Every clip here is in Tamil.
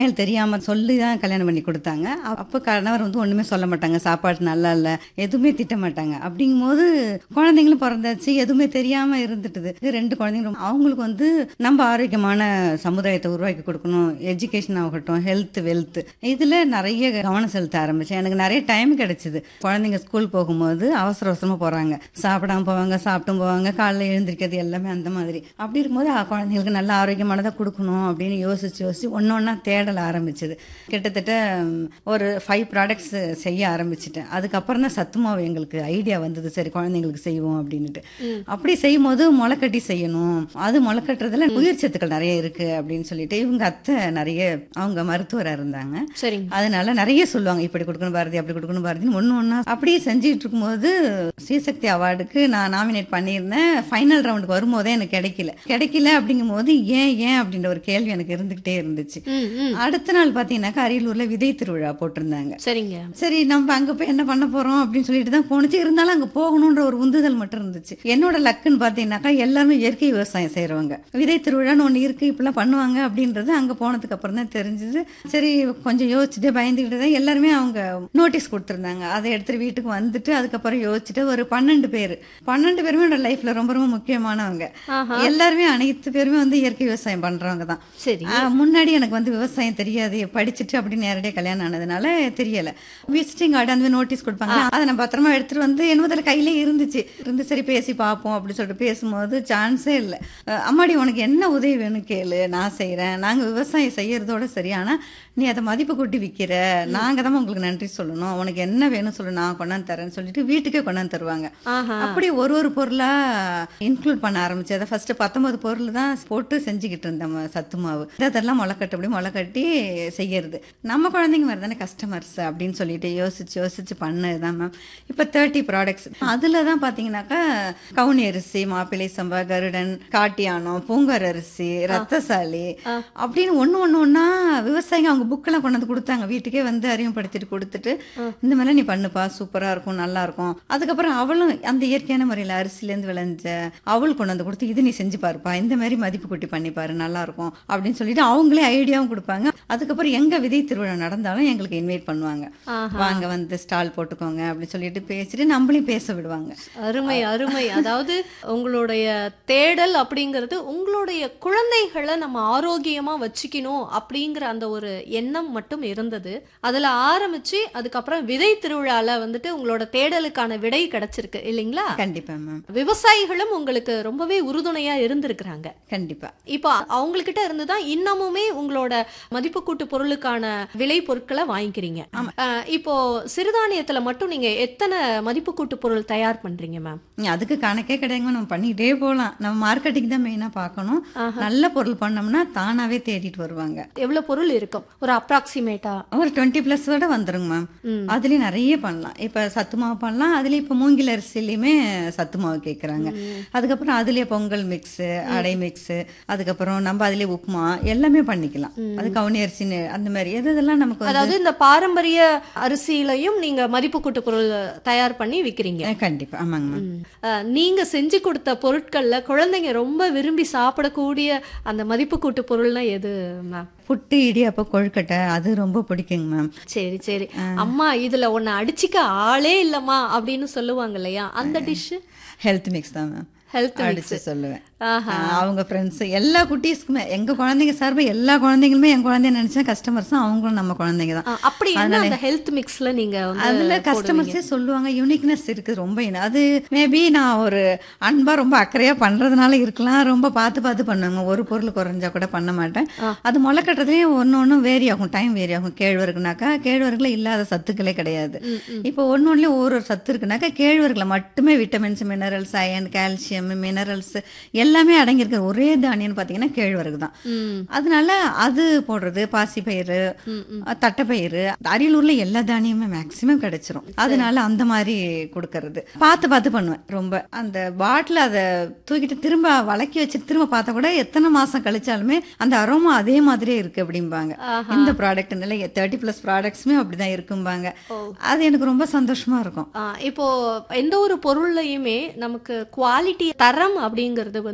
எனக்கு தெரியாம சொல்லி தான் கல்யாணம் பண்ணி கொடுத்தாங்க அ- அப்போ கணவர் வந்து ஒண்ணுமே சொல்ல மாட்டாங்க சாப்பாடு நல்லா இல்ல எதுவுமே திட்ட மாட்டாங்க அப்படிங்கும்போது குழந்தைங்களும் பிறந்தாச்சு எதுவுமே தெரியாம இருந்துட்டுது இது ரெண்டு குழந்தைங்களும் அவங்களுக்கு வந்து நம்ம ஆரோக்கியமான சமுதாயத்தை உருவாக்கி கொடுக்கணும் எஜுகேஷன் ஆகட்டும் ஹெல்த் வெல்த் இதுல நிறைய கவனம் செலுத்த ஆரம்பிச்சேன் எனக்கு நிறைய டைம் கிடைச்சது குழந்தைங்க ஸ்கூல் போகும்போது அவசர அவசரமா போறாங்க சாப்பிடாம போவாங்க சாப்பிட்டும் போவாங்க காலைல எழுந்திருக்கிறது எல்லாமே அந்த மாதிரி அப்படி இருக்கும்போது அ, குழந்தைங்களுக்கு நல்ல ஆரோக்கியமானதாக கொடுக்கணும் அப்படின்னு யோசிச்சு யோசிச்சு ஒன்று ஒன்றா தேடல் ஆரம்பிச்சது கிட்டத்தட்ட ம், ஒரு ஃபைவ் ப்ராடக்ட்ஸ் செய்ய ஆரம்பிச்சிட்டேன் அதுக்கப்புறம் தான் சத்து மாவு எங்களுக்கு ஐடியா வந்தது சரி குழந்தைங்களுக்கு செய்வோம் அப்படின்னுட்டு அப்படி செய்யும் போது முளைக்கட்டி செய்யணும் அது முளைக்கட்டுறதுல உயிர் சத்துக்கள் நிறைய இருக்கு அப்படின்னு சொல்லிட்டு இவங்க அத்தை நிறைய அவங்க மருத்துவராக இருந்தாங்க சரிங்க அதனால நிறைய சொல்லுவாங்க இப்படி கொடுக்கணும் பாரதி அப்படி கொடுக்கணும் பாரதின்னு ஒன்று ஒன்றா அப்படியே செஞ்சுட்டு இருக்கும்போது ஸ்ரீசக்தி அவார்டுக்கு நான் நாமினேட் பண்ணியிருந்தேன் ஃபைனல் ரவுண்டுக்கு வரும்போதே எனக்கு கிடைக்கல கிடைக்கல அப்படிங்கும்போது ஏன் ஏன் அப்படின்ற ஒரு கேள்வி எனக்கு இருந்துகிட்டே இருந்துச்சு ம் ம் அடுத்த நாள் பார்த்தீங்கன்னாக்கா அரியலூர்ல விதை திருவிழா போட்டிருந்தாங்க சரிங்க சரி நம்ம அங்க போய் என்ன பண்ண போறோம் அப்படின்னு சொல்லிட்டு தான் போணுச்சு இருந்தாலும் அங்க போகணுன்ற ஒரு உந்துதல் மட்டும் இருந்துச்சு என்னோட லக்குன்னு பாத்தீங்கன்னாக்கா எல்லாருமே இயற்கை விவசாயம் செய்றவங்க விதை திருவிழான்னு ஒண்ணு இருக்கு இப்படிலாம் பண்ணுவாங்க அப்படின்றது அங்க போனதுக்கு அப்புறம் தான் தெரிஞ்சது சரி கொஞ்சம் யோசிச்சுட்டு பயந்துக்கிட்டு தான் எல்லாருமே அவங்க நோட்டீஸ் கொடுத்துருந்தாங்க அதை எடுத்துட்டு வீட்டுக்கு வந்துட்டு அதுக்கப்புறம் யோசிச்சுட்டு ஒரு பன்னெண்டு பேர் பன்னெண்டு பேருமே என்னோட லைஃப்ல ரொம்ப ரொம்ப முக்கியமானவங்க ஆஹா எல்லாருமே அனைத்து பேருமே வந்து இயற்கை விவசாயம் பண்றவங்க தான் சரி ஆ, முன்னாடி எனக்கு வந்து விவசாயம் தெரியாது படிச்சுட்டு அப்படி நேரடியாக கல்யாணம் ஆனதுனால தெரியல விசிட்டிங் கார்டு அந்த நோட்டீஸ் கொடுப்பாங்க அதை நான் பத்திரமா எடுத்துட்டு வந்து என்னதில் கையிலே இருந்துச்சு இருந்து சரி பேசி பார்ப்போம் அப்படி சொல்லிட்டு பேசும்போது சான்ஸே இல்லை அஹ், அம்மாடி உனக்கு என்ன உதவி வேணும் கேளு நான் செய்கிறேன் நாங்கள் விவசாயம் செய்யறதோட சரி ஆனா நீ அதை மதிப்பு கூட்டி விற்கிற நாங்கள் தான் உங்களுக்கு நன்றி சொல்லணும் உனக்கு என்ன வேணும் சொல்லு நான் கொண்டாந்து தரேன்னு சொல்லிட்டு வீட்டுக்கே கொண்டாந்து தருவாங்க ஆஹா அப்படி ஒரு ஒரு பொருளா இன்க்ளூட் பண்ண ஆரம்பிச்சு அதை ஃபர்ஸ்ட் பத்தொன்பது பொருள் தான் போட்டு செஞ்சுக்கிட்டு இருந்தோம் சத்து மாவு அதெல்லாம் முளைக்கட்டு அப்படி முளைக்கட்டி செய்யறது நம்ம குழந்தைங்க மாதிரி தானே கஸ்டமர்ஸ் அப்படின்னு சொல்லிட்டு யோசிச்சு யோசிச்சு பண்ணதுதான் மேம் இப்போ தேர்ட்டி ப்ராடக்ட்ஸ் அதில் தான் பார்த்தீங்கன்னாக்கா கவுனி அரிசி மாப்பிள்ளை சம்பா கருடன் காட்டியானம் பூங்கார் அரிசி ரத்தசாலி அப்படின்னு ஒன்று ஒன்று ஒன்றா விவசாயிங்க அவங்க புக்கெல்லாம் கொண்டு வந்து கொடுத்தாங்க வீட்டுக்கே வந்து அறிமுகப்படுத்திட்டு கொடுத்துட்டு இந்த மாதிரிலாம் நீ பண்ணுப்பா சூப்பராக இருக்கும் நல்லா இருக்கும் அதுக்கப்புறம் அவளும் அந்த இயற்கையான முறையில் அரிசிலேருந்து விளைஞ்ச அவள் கொண்டு வந்து கொடுத்து இது நீ செஞ்சு பாருப்பா இந்த மாதிரி மதிப்பு கூட்டி பண்ணி பாரு நல்லா இருக்கும் அப்படின்னு சொல்லிட்டு அவங்களே ஐடியாவும் கொடுப்பாங்க அதுக்கப்புறம் எங்க விதை திருவிழா நடந்தாலும் எங்களுக்கு இன்வைட் பண்ணுவாங்க ஆஹா. வாங்க வந்து ஸ்டால் போட்டுக்கோங்க அப்படின்னு சொல்லிட்டு பேசிட்டு நம்மளையும் பேச விடுவாங்க அருமை அருமை அதாவது உங்களுடைய தேடல் அப்படிங்கிறது உங்களுடைய குழந்தைகளை நம்ம ஆரோக்கியமா வச்சுக்கணும் அப்படிங்கிற அந்த ஒரு எண்ணம் மட்டும் இருந்தது அதுல ஆரம்பிச்சு அதுக்கப்புறம் விதை திருவிழால வந்துட்டு உங்களோட தேடலுக்கான விடை கிடைச்சிருக்கு இல்லைங்களா கண்டிப்பா மேம் விவசாயிகளும் உங்களுக்கு ரொம்பவே உறுதுணையா இருந்திருக்கிறாங்க கண்டிப்பா இப்போ அவங்கக்கிட்ட இருந்து தான் இன்னமுமே உங்களோட மதிப்பு கூட்டு பொருளுக்கான விலை பொருட்களை வாங்கிக்கிறீங்க அஹ், இப்போ சிறுதானியத்துல மட்டும் நீங்க எத்தனை மதிப்பு கூட்டு பொருள் தயார் பண்றீங்க மேம் அதுக்கு கணக்கே கிடையாதுங்க நம்ம பண்ணிக்கிட்டே போகலாம் நம்ம மார்க்கெட்டிங் தான் மெயினாக பார்க்கணும் நல்ல பொருள் பண்ணோம்னா தானாவே தேடிட்டு வருவாங்க எவ்வளவு பொருள் இருக்கும் ஒரு அப்ராக்சிமேட்டா ஒரு டுவெண்ட்டி ப்ளஸ் விட வந்துருங்க மேம் அதுலேயும் நிறைய பண்ணலாம் இப்போ சத்து மாவு பண்ணலாம் அதுலேயும் இப்போ மூங்கில் அரிசிலையுமே சத்து மாவு கேட்குறாங்க அதுக்கப்புறம் அதுலேயே பொங்கல் மிக்ஸு அடை மிக்ஸு அதுக்கப்புறம் நம்ம அதுலேயே உப்புமா எல்லாமே பண்ணிக்கலாம் அது கவுனி அரிசின்னு அந்த மாதிரி எது இதெல்லாம் நமக்கு வந்து அதாவது இந்த பாரம்பரிய அரிசியிலையும் நீங்க மதிப்பு கூட்டு பொருள் தயார் பண்ணி விக்கிறீங்க அஹ் கண்டிப்பா ஆமாங்க மேம் அஹ், நீங்க செஞ்சு கொடுத்த பொருட்கள்ல குழந்தைங்க ரொம்ப விரும்பி சாப்பிடக்கூடிய அந்த மதிப்பு கூட்டு பொருள்னா எது மேம் புட்டு இடியாப்பம் கொழுக்கட்டை அது ரொம்ப பிடிக்குங்க மேம் சரி சரி அம்மா இதுல உன்னை அடிச்சிக்க ஆளே இல்லம்மா அப்படின்னு சொல்லுவாங்க இல்லையா அந்த டிஷ் ஹெல்த் மிக்ஸ் தான் மேம் ஹெல்த் அடிச்சு சொல்லுவேன் ஆஹா ஆஹ் அவங்க ஃப்ரெண்ட்ஸ் எல்லா குட்டீஸ்க்குமே எங்க குழந்தைங்க சார்பா எல்லா குழந்தைங்களுமே என் குழந்தைய நினைச்சா கஸ்டமர்ஸும் அவங்களும் நம்ம குழந்தைங்க தான் அஹ், அப்படி என்ன அந்த ஹெல்த் மிக்ஸ்ல நீங்க வந்து அதுல கஸ்டமர்ஸே சொல்லுவாங்க யூனிக்னஸ் இருக்கு ரொம்ப இன- அது மேபி நான் ஒரு அன்பா ரொம்ப அக்கறையா பண்றதுனால இருக்கலாம் ரொம்ப பார்த்து பார்த்து பண்ணுவாங்க ஒரு பொருள் குறைஞ்சா கூட பண்ண மாட்டேன் அது முளை கட்டுறதுலயும் ஒன்னு ஒன்றும் வேரி ஆகும் டைம் வேரி ஆகும் கேழ்வரகுனாக்கா கேழ்வரகுல இல்லாத சத்துக்களே கிடையாது இப்போ ஒன்னு ஒன்றுலயும் ஒரு ஒரு சத்து இருக்குனாக்கா கேழ்வரகுல மட்டுமே vitamins minerals iron calcium minerals எல்லாமே அடங்கியிருக்கிற ஒரே தானியம்னு பார்த்தீங்கன்னா கேழ்வரகு தான் ம் அதனால அது போடுறது பாசிப்பயிறு தட்டைப்பயிறு அரியலூர்ல எல்லா தானியமுமே மேக்சிமம் கிடைச்சிரும் அதனால அந்த மாதிரி கொடுக்கறது பார்த்து பார்த்து பண்ணுவேன் ரொம்ப அந்த பாட்டில் அதை தூக்கிட்டு திரும்ப வளக்கி வச்சு திரும்ப பார்த்தா கூட எத்தனை மாசம் கழிச்சாலுமே அந்த அரோமா அதே மாதிரியே இருக்கு அப்படிம்பாங்க இந்த ப்ராடக்ட் இல்லை தேர்ட்டி ப்ளஸ் ப்ராடக்ட்ஸுமே அப்படிதான் இருக்கும்பாங்க அது எனக்கு ரொம்ப சந்தோஷமா இருக்கும் ஆ, இப்போ எந்த ஒரு பொருள்லையுமே நமக்கு குவாலிட்டி தரம் அப்படிங்கிறது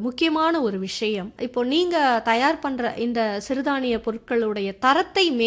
முக்கியமான ஒரு விஷயம் இப்போ நீங்க தயார் பண்ற இந்த சிறுதானிய பொருட்களுடைய தரத்தை